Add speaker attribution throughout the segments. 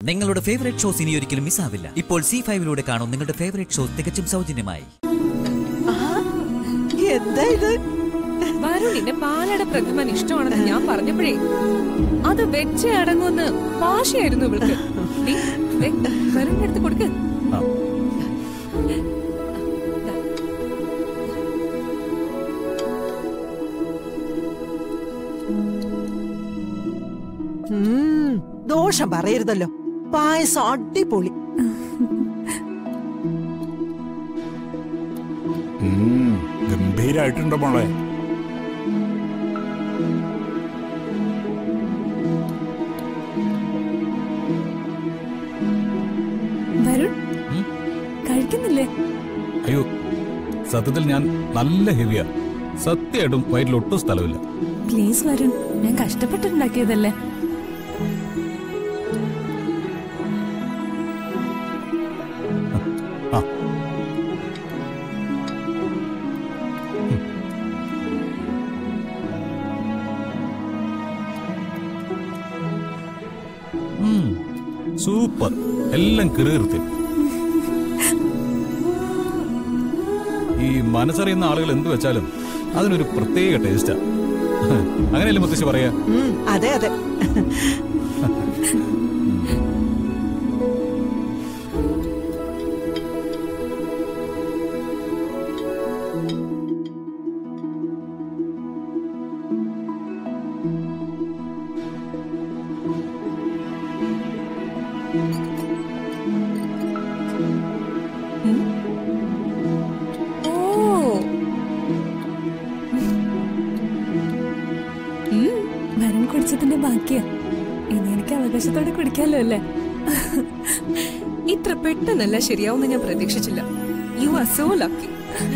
Speaker 1: നിങ്ങളുടെ favourite shows ഇനി ഒരിക്കലും മിസ്സാവില്ല ഇപ്പോൾ സി ഫൈവിലൂടെ കാണും നിങ്ങളുടെ ഫേവറേറ്റ് ഷോ തികച്ചും സൗജന്യമായി
Speaker 2: എന്താ ഇത്
Speaker 3: വരുണിന്റെ പാലട പ്രഥമൻ ഇഷ്ടമാണെന്ന് ഞാൻ പറഞ്ഞപ്പോഴേ അത് വെച്ചേ അടങ്ങുമെന്ന് വാശിയായിരുന്നു ഇവൾക്ക് ഡീ, ദേ, വരുണിന്റെ അടുത്ത് കൊടുക്ക്
Speaker 4: ആ.
Speaker 2: ഉം, ദോഷം പറയരുതല്ലോ പായസം അടിപൊളി
Speaker 4: ഉം, ഗംഭീരായിട്ടുണ്ട് മോളെ
Speaker 5: വരുൺ
Speaker 1: ഉം?
Speaker 5: കഴിക്കുന്നില്ലേ
Speaker 4: അയ്യോ സത്യത്തിൽ ഞാൻ നല്ല ഹെവിയാ സത്യമായിട്ടും വയറ്റിൽ ഒട്ടും സ്ഥലമില്ല
Speaker 5: പ്ലീസ് വരുൺ ഞാൻ കഷ്ടപ്പെട്ടുണ്ടാക്കിയതല്ലേ
Speaker 4: ആ ഉം, സൂപ്പർ എല്ലാം കീർത്തി ഈ മനസ്സറിയുന്ന ആളുകൾ എന്ത് വെച്ചാലും അതിനൊരു പ്രത്യേക ടേസ്റ്റാ അങ്ങനെയല്ലേ മുത്തശ്ശി പറയാ
Speaker 2: ഉം, അതെ അതെ
Speaker 3: ഓ
Speaker 5: ഉം, വരുൺ കുടിച്ചതിന്റെ ബാക്കിയാ ഇനി എനിക്ക് അവകാശത്തോടെ കുടിക്കാലോ അല്ലേ
Speaker 3: ഇത്ര പെട്ടെന്നല്ല ശരിയാവുമെന്ന് ഞാൻ പ്രതീക്ഷിച്ചില്ല യു ആർ സോ ലക്കി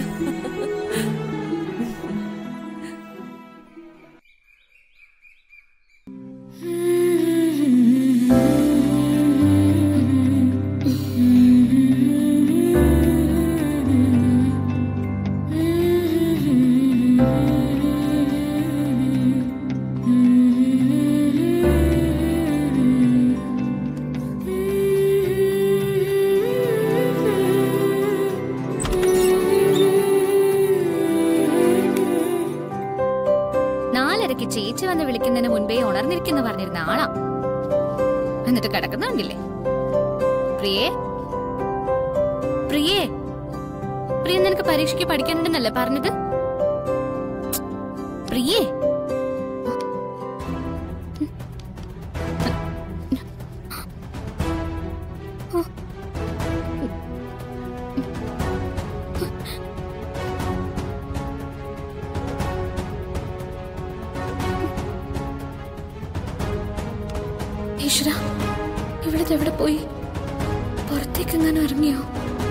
Speaker 6: നാലരയ്ക്ക് ചേച്ചി വന്ന് വിളിക്കുന്നതിന് മുൻപേ ഉണർന്നിരിക്കുന്ന പറഞ്ഞിരുന്ന ആളാ എന്നിട്ട് കിടക്കുന്നുണ്ടില്ലേ പ്രിയേ പ്രിയേ പ്രിയ നിനക്ക് പരീക്ഷയ്ക്ക് പഠിക്കാനുണ്ടെന്നല്ലേ പറഞ്ഞത് പ്രിയേ ഈശ്വര ഇവിടുത്തെ എവിടെ പോയി പുറത്തേക്ക് എങ്ങാനും ഇറങ്ങിയോ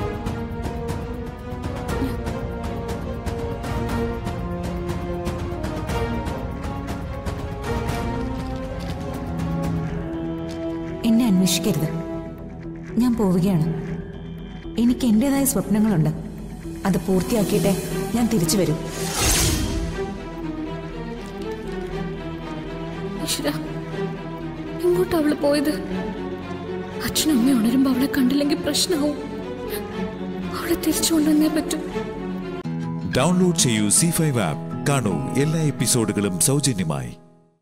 Speaker 7: എന്നെ അന്വേഷിക്കരുത് ഞാൻ പോവുകയാണ് എനിക്ക് എന്റേതായ സ്വപ്നങ്ങളുണ്ട് അത് പൂർത്തിയാക്കിയിട്ടേ ഞാൻ തിരിച്ചു വരും
Speaker 6: ഈശ്വര എങ്ങോട്ടാ അവള് പോയത് അച്ഛനും അമ്മയും ഉണരുമ്പോ അവളെ കണ്ടില്ലെങ്കിൽ പ്രശ്നമാവും അവളെ തിരിച്ചു കൊണ്ടുവന്നേ പറ്റും
Speaker 8: ഡൗൺലോഡ് ചെയ്യൂ സി ഫൈവ് ആപ്പ് കാണൂ എല്ലാ എപ്പിസോഡുകളും സൗജന്യമായി